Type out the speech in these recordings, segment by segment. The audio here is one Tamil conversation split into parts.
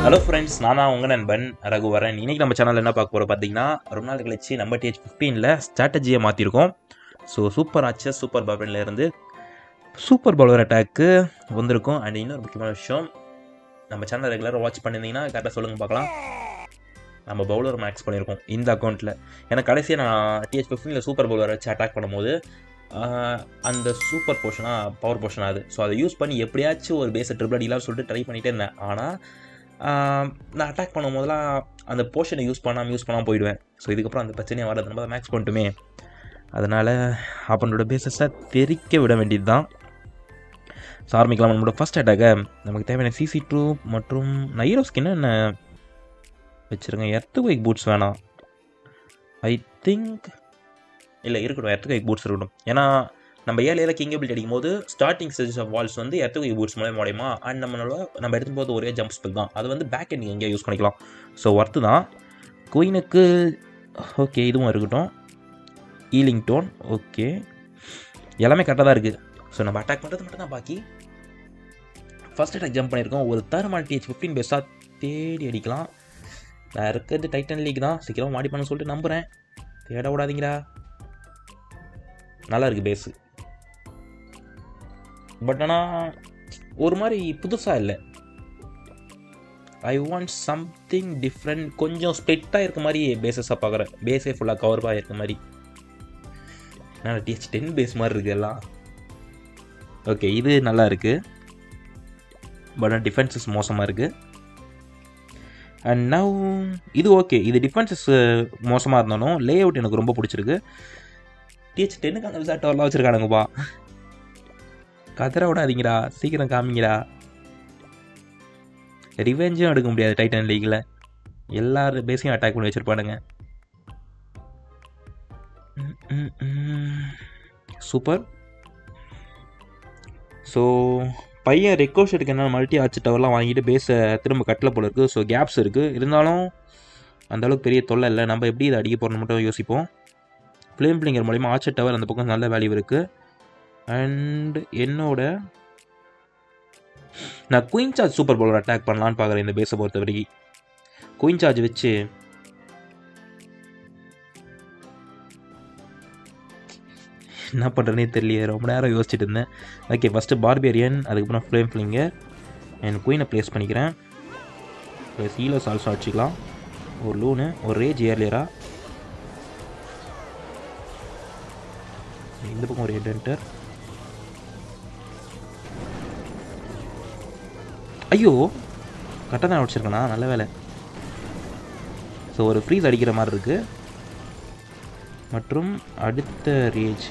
ஹலோ ஃப்ரெண்ட்ஸ் நான் தான் உங்கள் நண்பன் ரகுவரன் இன்னைக்கு நம்ம சேனலில் என்ன பார்க்க போகிறோம் பார்த்தீங்கன்னா ரொம்ப நாள் கழிச்சு நம்ம டிஹெச் ஃபிஃப்டீனில் ஸ்ட்ராட்டஜியை மாற்றிருக்கோம் ஸோ சூப்பர் ஆச்சஸ் சூப்பர் பவர்ல இருந்து சூப்பர் பவுலர் அட்டாக்கு வந்திருக்கும் அண்ட் இன்னொரு முக்கியமான விஷயம் நம்ம சேனல் ரெகுலராக வாட்ச் பண்ணியிருந்தீங்கன்னா கரெக்டாக சொல்லுங்கள் பார்க்கலாம் நம்ம பவுலர் மேக்ஸ் பண்ணியிருக்கோம் இந்த அக்கௌண்ட்டில் ஏன்னா கடைசியாக நான் டிஹெச் ஃபிஃப்டீனில் சூப்பர் பவுலர் வச்சு அட்டாக் பண்ணும்போது ஆஹ், அந்த சூப்பர் போர்ஷனாக பவர் போர்ஷன் அது ஸோ அதை யூஸ் பண்ணி எப்படியாச்சும் ஒரு பேஸை ட்ரிபிள் அடிலாம் சொல்லிட்டு ட்ரை பண்ணிகிட்டே இருந்தேன் ஆனால் ஆஹ், நான் அட்டாக் பண்ணும் போதெல்லாம் அந்த போர்ஷனை யூஸ் பண்ணாமல் யூஸ் பண்ணாமல் போயிடுவேன் ஸோ இதுக்கப்புறம் அந்த பிரச்சனையை வராது நம்ம மேக்ஸ் பண்ணிட்டுமே அதனால் அவனோட பேசஸை தெரிக்க விட வேண்டியது தான் ஸோ ஆரம்பிக்கலாம் நம்மளோட ஃபஸ்ட் அட்டாக்கை நமக்கு தேவையான சிசி டூ மற்றும் நைரோ ஸ்கின் என்ன வச்சுருங்க எர்த்து வைக் பூட்ஸ் வேணாம் ஐ திங்க் இல்லை இருக்கட்டும் எர்த்து வைக் பூட்ஸ் இருக்கட்டும் ஏன்னா நம்ம ஏழு ஏழு கிங் பில்ட் அடிக்கும் போது ஸ்டார்டிங் ஸ்டேஜஸ் ஆஃப் வால்ஸ் வந்து எர்த்து வைக் பூட்ஸ் மூலயமா உடையுமா அண்ட் நம்மளோட நம்ம எடுத்து போது ஒரே ஜம்ப் ஸ்பெல் தான் அது வந்து பேக் எண்ட் எங்கேயா யூஸ் பண்ணிக்கலாம் ஸோ ஒர்த்து தான் குயினுக்கு ஓகே இதுவும் இருக்கட்டும் ஈலிங் டோன் ஓகே எல்லாமே கரெக்டாக தான் இருக்குது ஸோ நம்ம அட்டாக் பண்ணுறது மட்டும் தான் பாக்கி ஃபர்ஸ்ட் அட்டாக் ஜம்ப் பண்ணியிருக்கோம் ஒரு தர்மால் டிஹெச் ஃபிஃப்டீன் பேஸாக தேடி அடிக்கலாம் நான் இருக்கிறது டைட்டன் லீக் தான் சீக்கிரம் மாடி பண்ண சொல்லிட்டு நம்புகிறேன் தேட விடாதீங்கடா நல்லா இருக்குது பேஸு பட் ஆனால் ஒரு மாதிரி புதுசாக இல்லை ஐ வாண்ட் சம்திங் டிஃப்ரெண்ட் கொஞ்சம் ஸ்ப்ளிட்டாக இருக்க மாதிரி பேஸஸாக பார்க்குறேன் பேஸே ஃபுல்லாக கவர்பாக இருக்க மாதிரி நான் டிஹெச் டென் பேஸ் மாதிரி இருக்குது எல்லாம் ஓகே இது நல்லா இருக்குது பட் ஆனால் டிஃபென்சஸ் மோசமாக இருக்குது அண்ட் நவ் இது ஓகே இது டிஃபென்சஸ் மோசமாக இருந்தாலும் லே அவுட் எனக்கு ரொம்ப பிடிச்சிருக்கு டிஹெச் டென்னுக்கு அந்த விசாட் டவர்லாம் வச்சுருக்கானுங்கப்பா கதற விடாதீங்கடா சீக்கிரம் காமிங்கடா ரிவெஞ்சும் எடுக்க முடியாது டைட்டன் லீக்கில் எல்லார் பேஸையும் அட்டாக் பண்ணி வச்சுருப்பானுங்க சூப்பர் ஸோ பையன் ரெக்கோஷருக்கு என்ன மல்டி ஆச்சு டவர்லாம் வாங்கிட்டு பேஸை திரும்ப கட்டில் போல இருக்குது ஸோ கேப்ஸ் இருக்குது இருந்தாலும் அந்த அளவுக்கு பெரிய தொல்லை இல்லை நம்ம எப்படி இதை அடிக்க போகிறோம்னு மட்டும் யோசிப்போம் ஃப்ளேம் பிளிங்கர் மூலிமா ஆச்சர் டவர் அந்த பக்கம் நல்ல வேல்யூ இருக்குது அண்ட் என்னோட நான் queen charge super bowler attack பண்ணலான்னு பார்க்குறேன் இந்த பேஸை பொறுத்த வரைக்கும் குயின் சார்ஜ் வச்சு என்ன பண்ணுறேனே தெரியலையே ரொம்ப நேரம் யோசிச்சுட்டு இருந்தேன் ஓகே ஃபஸ்ட்டு பார்பேரியன் அதுக்கப்புறம் ஃப்ளேம் ஃபிளிங்கர் அண்ட் குயினை ப்ளேஸ் பண்ணிக்கிறேன் ப்ளஸ் ஹீலர்ஸ் ஆல்சோ அடிச்சிக்கலாம் ஒரு லூனு ஒரு ரேஜ் ஏர்லியரா இந்த பக்கம் ஒரு ஹெட் என்டர் ஐயோ கரெக்டாக தான் வச்சுருக்கேண்ணா நல்ல வேலை ஸோ ஒரு ஃப்ரீஸ் அடிக்கிற மாதிரி இருக்குது மற்றும் அடுத்த ரேஜ்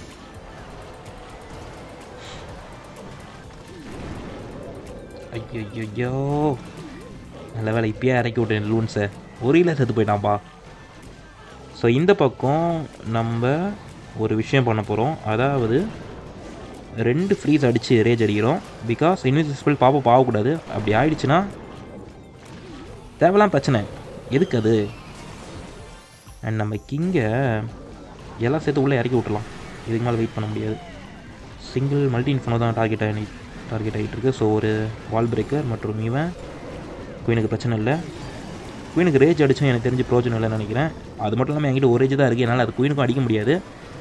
ஐயோ நல்ல வேலை இப்பயே இறக்கி விட்டேன் லூன்ஸை ஒரு இல்லை செத்து போயிட்டான்ப்பா ஸோ இந்த பக்கம் நம்ம ஒரு விஷயம் பண்ண போகிறோம் அதாவது ரெண்டு ஃப்ரீஸ் அடித்து ரேஜ் அடிக்கிறோம் பிகாஸ் இன்விசிபிள் பாப்பா பாவக்கூடாது அப்படி ஆயிடுச்சுன்னா தேவைலாம் பிரச்சனை எதுக்கு அது அண்ட் நம்ம கிங்கை எல்லாம் சேர்த்து உள்ளே இறக்கி விட்டுலாம் இதுக்கு மேலே வெயிட் பண்ண முடியாது சிங்கிள் மல்டி இன்ஃபோனோ தான் டார்கெட் ஆகி டார்கெட் ஆகிட்டு இருக்கு ஸோ ஒரு வால் பிரேக்கர் மற்றும் இவன் குயினுக்கு பிரச்சனை இல்லை குயினுக்கு ரேஜ் அடிச்சும் எனக்கு தெரிஞ்சு ப்ரோஜனம் இல்லைன்னு நினைக்கிறேன் அது மட்டும் இல்லாமல் என்கிட்ட ஒரு ரேஜ் தான் இருக்குது என்னால் அது குயினுக்கும் அடிக்க முடியாது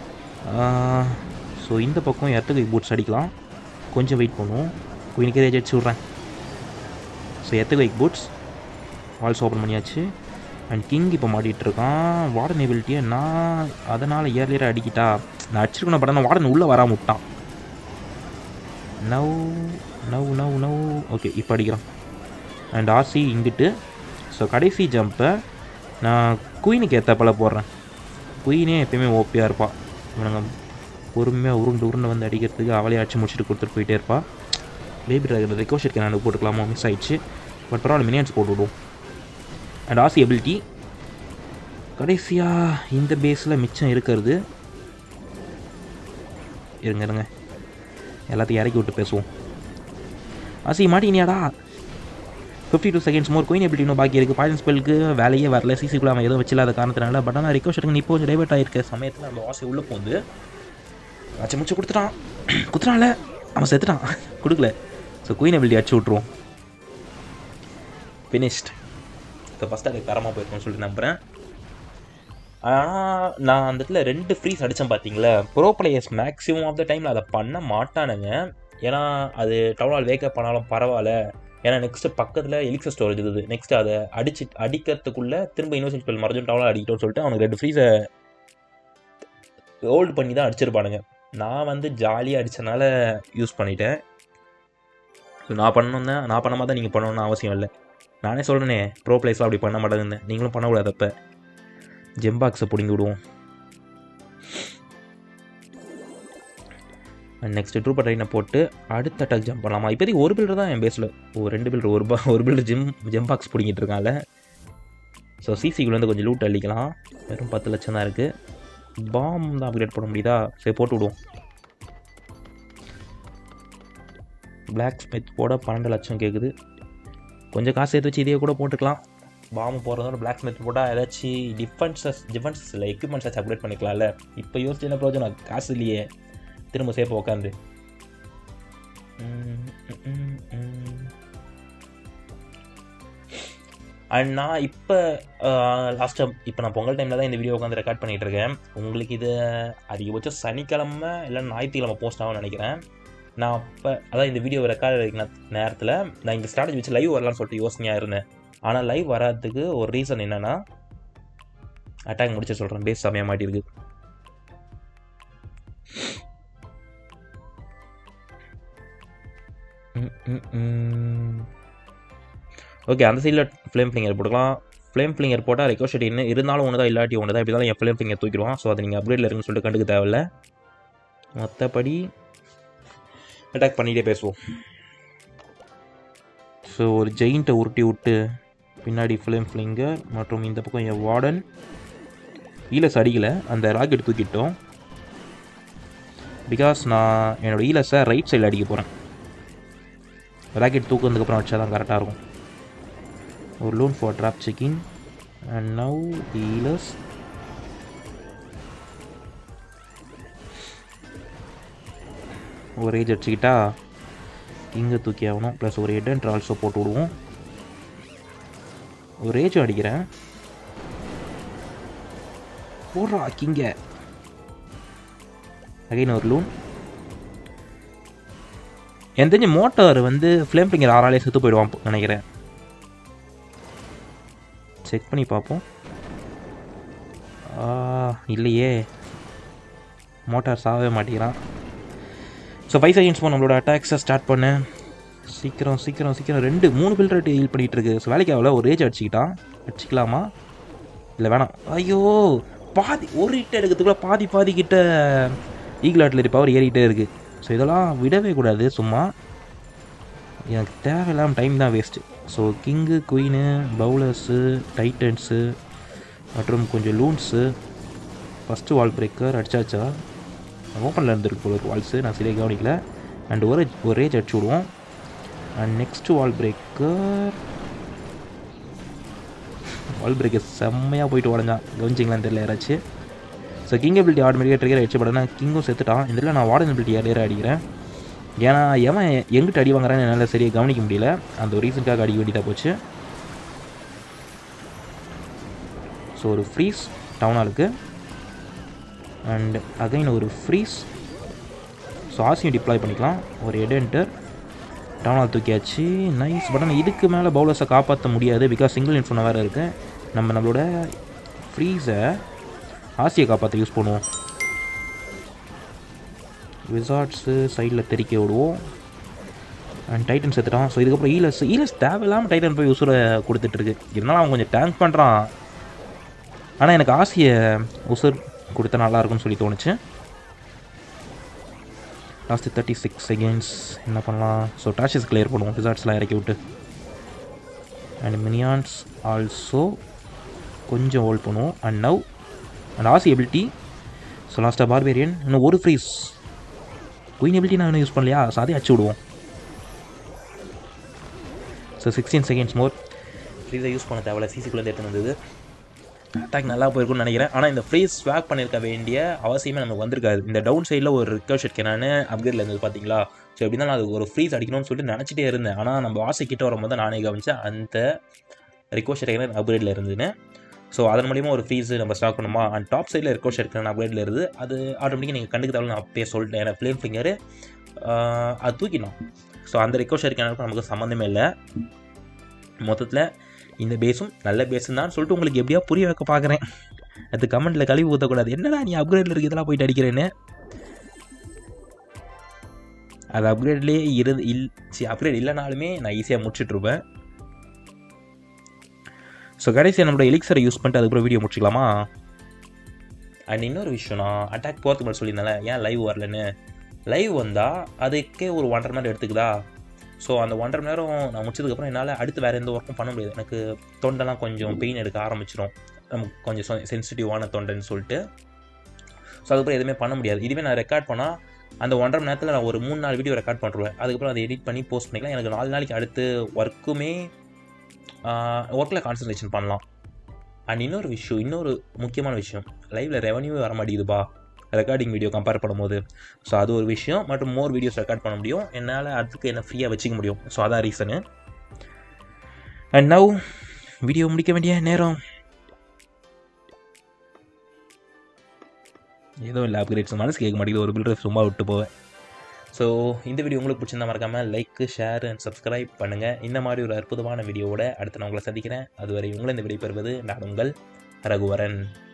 ஸோ இந்த பக்கம் எர்த்துக்கு பூட்ஸ் அடிக்கலாம் கொஞ்சம் வெயிட் பண்ணுவோம் குயினுக்கு ரேஜ் அடிச்சு விட்றேன் ஸோ எர்த்துக்கு வைக் பூட்ஸ் வால்ஸ் ஓப்பன் பண்ணியாச்சு அண்ட் கிங் இப்போ மாட்டிகிட்டு இருக்கான் வார்டன் எபிலிட்டியை நான் அதனால் இயர்லியராக அடிக்கிட்டா நான் அடிச்சிருக்கணும் பட் ஆனால் வார்டன் உள்ளே வராம விட்டான் now now now now okay இப்போ அடிக்கிறான் அண்ட் ஆர்சி இங்கிட்டு ஸோ கடைசி ஜம்பை நான் குயினுக்கு ஏற்ற பல போடுறேன் குயினே எப்பயுமே ஓப்பியாக இருப்பாள் இவனுங்க பொறுமையாக உருண்டு உருண்டு வந்து அடிக்கிறதுக்கு அவளே அடிச்சு முடிச்சுட்டு கொடுத்துட்டு போயிட்டே இருப்பாள் பேபி ட்ராகன் ரெக்கோஷருக்கு நான் போட்டுக்கலாமா மிஸ் ஆயிடுச்சு பட் பரவாயில்ல மினியன்ஸ் போட்டு விடுவோம் அண்ட் ஆசி எபிலிட்டி கடைசியாக இந்த பேஸில் மிச்சம் இருக்கிறது இருங்க இருங்க எல்லாத்தையும் இறக்கி விட்டு பேசுவோம் ஆசி மாட்டினியாடா ஃபிஃப்டி டூ செகண்ட்ஸ் மோர் கோயின் எபிலிட்டி இன்னும் பாக்கி இருக்குது பாய்சன் ஸ்பெல்லுக்கு வேலையே வரல சிசிக்குள்ள அவன் எதுவும் வச்சில்லாத காரணத்தினால பட் ஆனால் ரிக்வஸ்ட்டுக்கு நீ இப்போ கொஞ்சம் டைவர்ட் ஆகிருக்க சமயத்தில் நம்ம ஆசை உள்ளே போந்து ஆச்சு முடிச்சு கொடுத்துட்டான் குத்துறான்ல அவன் செத்துட்டான் கொடுக்கல ஸோ குயின் எபிலிட்டி அடிச்சு விட்ருவோம் ஃபினிஷ்ட் ஸோ ஃபஸ்ட் அதுக்கு தரமாக போயிருக்கோம்னு சொல்லிட்டு நம்புகிறேன் ஆனால் நான் அந்த இடத்துல ரெண்டு ஃப்ரீஸ் அடித்தேன் பார்த்தீங்களா bro players maximum of the டைமில் அதை பண்ண மாட்டானுங்க ஏன்னா அது டவுனால் வேக்கப் பண்ணாலும் பரவாயில்ல ஏன்னா நெக்ஸ்ட்டு பக்கத்தில் எலிக்ஸர் ஸ்டோரேஜ் இருக்குது நெக்ஸ்ட் அதை அடிச்சு அடிக்கிறதுக்குள்ளே திரும்ப இன்னோசன் ஸ்பெல் மறைஞ்சும் டவுனால் அடிக்கிட்டோம்னு சொல்லிட்டு அவனுக்கு ரெண்டு ஃப்ரீஸை ஹோல்டு பண்ணி தான் அடிச்சிருப்பானுங்க நான் வந்து ஜாலியாக அடித்தனால யூஸ் பண்ணிட்டேன் ஸோ நான் பண்ணணும் தான் நான் பண்ண மாதிரி தான் நீங்கள் பண்ணணும்னு அவசியம் இல்லை நானே சொல்கிறேனே ப்ரோ பிளேஸ்லாம் அப்படி பண்ண மாட்டேங்குது நீங்களும் பண்ணக்கூடாது அப்போ ஜெம்பாக்ஸை பிடிங்கி விடுவோம் நெக்ஸ்ட் ட்ரூப்பர் ட்ரெயினை போட்டு அடுத்த அட்டாக் ஜம்ப் பண்ணலாமா இப்போதைக்கு ஒரு பில்டர் தான் என் பேஸில் ஓ ரெண்டு பில்டர் ஒரு பா ஒரு பில்டர் ஜிம் ஜெம்பாக்ஸ் பிடிங்கிட்டு இருக்கான்ல ஸோ சிசிக்குள்ளேருந்து கொஞ்சம் லூட் அள்ளிக்கலாம் வெறும் பத்து லட்சம் தான் இருக்குது பாம் தான் அப்கிரேட் பண்ண முடியுதா சரி போட்டு விடுவோம் பிளாக் ஸ்மித் போட பன்னெண்டு லட்சம் கேட்குது கொஞ்சம் காசு எடுத்து வச்சு இதையே கூட போட்டுக்கலாம் பாம்பு போகிறதோட பிளாக் ஸ்மித் போட்டால் ஏதாச்சும் டிஃபென்சஸ் டிஃபென்சஸ் இல்லை எக்யூப்மெண்ட்ஸ் அப்கிரேட் பண்ணிக்கலாம்ல இப்போ யோசிச்சு என்ன பிரயோஜனம் காசு இல்லையே திரும்ப சேஃபாக உட்காந்து அண்ட் நான் இப்போ லாஸ்ட்டாக இப்போ நான் பொங்கல் டைமில் தான் இந்த வீடியோ உட்காந்து ரெக்கார்ட் பண்ணிகிட்டு இருக்கேன் உங்களுக்கு இது அதிகபட்சம் சனிக்கிழமை இல்லை ஞாயிற்றுக்கிழமை போஸ்ட் ஆகும்னு நினைக்கிறேன் நான் அப்போ அதான் இந்த வீடியோ ரெக்கார்ட் வைக்கிற நேரத்தில் நான் இந்த ஸ்ட்ராட்டஜி வச்சு லைவ் வரலாம்னு சொல்லிட்டு யோசனையாக இருந்தேன் ஆனால் லைவ் வராதுக்கு ஒரு ரீசன் என்னென்னா அட்டாக் முடிச்சு சொல்கிறேன் பேஸ் செமையாக மாட்டிருக்கு ஓகே அந்த சைடில் ஃப்ளேம் ஃப்ளிங்கர் போட்டுக்கலாம் ஃப்ளேம் ஃப்ளிங்கர் போட்டால் ரெக்வஸ்ட் இன்னும் இருந்தாலும் ஒன்று தான் இல்லாட்டி ஒன்று தான் இப்படி தான் என் ஃப்ளேம் ஃப்ளிங்கர் தூக்கிடுவான் ஸோ அதை நீங்கள் அப்கிரேடில் இருக்குன்னு சொல்லிட்டு கண்டுக்க தேவையில்ல மற்றபடி அட்டாக் பண்ணிகிட்டே பேசுவோம் ஸோ ஒரு ஜெயிண்ட்டை உருட்டி விட்டு பின்னாடி ஃப்ளேம் ஃப்ளிங்கர் மற்றும் இந்த பக்கம் என் வார்டன் ஈலஸ் அடிக்கலை அந்த ராக்கெட் தூக்கிட்டோம் பிகாஸ் நான் என்னோடய ஈலஸை ரைட் சைடில் அடிக்க போகிறேன் ராக்கெட் தூக்குனதுக்கப்புறம் வச்சா தான் கரெக்டாக இருக்கும் ஒரு loon for trap checking and now the ஈலஸ் ஒரு ஏஜ் அடிச்சுக்கிட்டா கிங்கை தூக்கி ஆகணும் ப்ளஸ் ஒரு ஹெட் அண்ட் ஆல்சோ போட்டு விடுவோம் ஒரு ஏஜும் அடிக்கிறேன் போடுறா கிங்க அகைன் ஒரு லூன் எனக்கு தெரிஞ்ச மோட்டார் வந்து ஃப்ளேம் ஃபிங்கர் ஆறாலே செத்து போயிடுவான் நினைக்கிறேன் செக் பண்ணி பார்ப்போம் இல்லையே மோட்டார் சாகவே மாட்டேங்கிறான் ஸோ ஃபைவ் செகண்ட்ஸ் போ நம்மளோட அட்டாக்ஸை ஸ்டார்ட் பண்ணேன் சீக்கிரம் சீக்கிரம் சீக்கிரம் ரெண்டு மூணு பில்டர் ஹீல் பண்ணிகிட்டு இருக்கு ஸோ வேலைக்கு ஆகல ஒரு ஏஜ் அடிச்சுக்கிட்டான் அடிச்சிக்கலாமா இல்லை வேணாம் ஐயோ பாதி ஒரு ஹிட் எடுக்கிறதுக்குள்ள பாதி பாதி கிட்ட ஈகிள் ஆட்லரி பவர் ஏறிக்கிட்டே இருக்குது ஸோ இதெல்லாம் விடவே கூடாது சும்மா எனக்கு தேவையில்லாமல் டைம் தான் waste so king queen bowlers titans மற்றும் கொஞ்சம் லூன்ஸு ஃபஸ்ட்டு வால் பிரேக்கர் அடிச்சாச்சா ஓப்பனில் இருந்திருக்கு போல ஒரு வால்ஸு நான் சரியாக கவனிக்கல அண்ட் ஒரு ஒரு ரேஜ் அடிச்சு விடுவோம் and next wall breaker wall breaker செம்மையாக போயிட்டு உடஞ்சான் கவனிச்சிங்களான்னு தெரியல யாராச்சும் ஸோ கிங் அபிலிட்டி ஆட்டோமேட்டிக்காக ட்ரிகர் ஆயிடுச்சு பட் ஆனால் கிங்கும் செத்துட்டான் இதில் நான் வார்டன் அபிலிட்டி யாரையாரும் அடிக்கிறேன் ஏன்னா எவன் எங்கிட்ட அடி வாங்குறான்னு என்னால் சரியாக கவனிக்க முடியல அந்த ஒரு ரீசனுக்காக அடிக்க வேண்டியதாக போச்சு ஸோ ஒரு ஃப்ரீஸ் டவுனாலுக்கு அண்ட் அகைன் ஒரு ஃப்ரீஸ் ஸோ ஆசியும் டிப்ளாய் பண்ணிக்கலாம் ஒரு ஹெட் என்டர் டவுனால் தூக்கியாச்சு நைஸ் பட் ஆனால் இதுக்கு மேலே பவுலர்ஸை காப்பாற்ற முடியாது பிகாஸ் சிங்கிள் இன்ஃபோன் வேறு இருக்குது நம்ம நம்மளோட ஃப்ரீஸை ஆசியை காப்பாற்ற யூஸ் பண்ணுவோம் விசார்ட்ஸு சைடில் தெறிக்க விடுவோம் அண்ட் டைட்டன் செத்துட்டான் ஸோ இதுக்கப்புறம் ஈலஸ் ஈலஸ் தேவையில்லாமல் டைட்டன் போய் உசுரை கொடுத்துட்ருக்கு இருந்தாலும் அவன் கொஞ்சம் டேங்க் பண்ணுறான் ஆனால் எனக்கு ஆசையை உசுர் கொடுத்தா நல்லாயிருக்கும்னு சொல்லி தோணுச்சு லாஸ்ட்டு தேர்ட்டி சிக்ஸ் செகண்ட்ஸ் என்ன பண்ணலாம் ஸோ டாஷஸ் கிளியர் பண்ணுவோம் ரிசார்ட்ஸ்லாம் இறக்கி விட்டு அண்ட் மினியான்ஸ் ஆல்சோ கொஞ்சம் ஹோல்ட் பண்ணுவோம் அண்ட் நவ் அண்ட் ஆசி எபிலிட்டி ஸோ லாஸ்ட்டாக பார்பேரியன் இன்னும் ஒரு ஃப்ரீஸ் குயின் எபிலிட்டி நான் இன்னும் யூஸ் பண்ணலையா ஸோ அதே அச்சு விடுவோம் ஸோ சிக்ஸ்டீன் செகண்ட்ஸ் மோர் ஃப்ரீஸை யூஸ் பண்ண தேவையில்ல சிசிக்குள்ளே எடுத்து வந்தது அட்டாக் நல்லா போயிருக்கும்னு நினைக்கிறேன் ஆனால் இந்த ஃப்ரீஸ் ஸ்வாக் பண்ணியிருக்க வேண்டிய அவசியமே நமக்கு வந்திருக்காது இந்த டவுன் சைடில் ஒரு ரிக்கர் ஷெட் நான் அப்கிரேடில் இருந்தது பார்த்தீங்களா ஸோ எப்படின்னா நான் அது ஒரு ஃப்ரீஸ் அடிக்கணும்னு சொல்லிட்டு நினச்சிட்டே இருந்தேன் ஆனால் நம்ம ஆசை கிட்ட வரும்போது நானே கவனிச்சேன் அந்த ரிக்கோஷர் கேனன் அப்கிரேடில் இருந்துன்னு ஸோ அதன் மூலியமாக ஒரு ஃபீஸ் நம்ம ஸ்டாக் பண்ணுமா அண்ட் டாப் சைடில் ரிக்கோஷர் கேனன் அப்கிரேடில் இருந்து அது ஆட்டோமேட்டிக்காக நீங்கள் கண்டுக்க தேவை நான் அப்பயே சொல்லிட்டேன் ஏன்னா ஃப்ளேம் ஃபிங்கரு அது தூக்கினோம் ஸோ அந்த ரிக்கோஷர் கேனருக்கும் நமக்கு சம்மந்தமே இல்லை மொத்தத்தில் இந்த பேஸும் நல்ல பேஸும் தான் சொல்லிட்டு உங்களுக்கு எப்படியா புரிய வைக்க பார்க்குறேன் அது கமெண்ட்டில் கழுவி ஊற்றக்கூடாது என்னடா நீ அப்கிரேடில் இருக்கு இதெல்லாம் போயிட்டு அடிக்கிறேன்னு அது அப்கிரேட்லேயே இரு இல் சி அப்கிரேட் இல்லைனாலுமே நான் ஈஸியாக முடிச்சிட்ருப்பேன் ஸோ கடைசியாக நம்மளோட எலிக்சரை யூஸ் பண்ணிட்டு அதுக்கப்புறம் வீடியோ முடிச்சிக்கலாமா அண்ட் இன்னொரு விஷயம் நான் அட்டாக் போகிறதுக்கு முன்னாடி சொல்லியிருந்தேன் ஏன் லைவ் வரலன்னு லைவ் வந்தால் அதுக்கே ஒரு ஒன்றரை மணி நேரம் எடுத்துக்குதா ஸோ அந்த ஒன்றரை மணி நேரம் நான் முடிச்சதுக்கப்புறம் என்னால் அடுத்து வேறு எந்த ஒர்க்கும் பண்ண முடியாது எனக்கு தொண்டெல்லாம் கொஞ்சம் பெயின் எடுக்க ஆரம்பிச்சிடும் நமக்கு கொஞ்சம் சென்சிட்டிவான தொண்டைன்னு சொல்லிட்டு ஸோ அதுக்கப்புறம் எதுவுமே பண்ண முடியாது இதுவே நான் ரெக்கார்ட் பண்ணால் அந்த ஒன்றரை மணி நேரத்தில் நான் ஒரு மூணு நாலு வீடியோ ரெக்கார்ட் பண்ணுறேன் அதுக்கப்புறம் அதை எடிட் பண்ணி போஸ்ட் பண்ணிக்கலாம் எனக்கு நாலு நாளைக்கு அடுத்து ஒர்க்குமே ஒர்க்கில் கான்சன்ட்ரேஷன் பண்ணலாம் அண்ட் இன்னொரு விஷயம் இன்னொரு முக்கியமான விஷயம் லைவில் ரெவன்யூவே வர மாட்டேங்குதுப்பா ரெக்கார்டிங் வீடியோ கம்பேர் பண்ணும்போது ஸோ அது ஒரு விஷயம் மற்றும் மோர் வீடியோஸ் ரெக்கார்ட் பண்ண முடியும் என்னால் அதுக்கு என்ன ஃப்ரீயாக வச்சுக்க முடியும் ஸோ அதான் ரீசனு அண்ட் நவ் வீடியோ முடிக்க வேண்டிய நேரம் ஏதோ இல்லை அப்கிரேட்ஸ் மனசு கேட்க மாட்டேங்குது ஒரு பில்டர் சும்மா விட்டு போவேன் ஸோ இந்த வீடியோ உங்களுக்கு பிடிச்சிருந்தா மறக்காமல் லைக் ஷேர் அண்ட் சப்ஸ்கிரைப் பண்ணுங்கள் இந்த மாதிரி ஒரு அற்புதமான வீடியோவோட அடுத்து நான் உங்களை சந்திக்கிறேன் அதுவரை உங்களை இந்த விடை பெறுவது நான் உங்கள் ரகுவரன்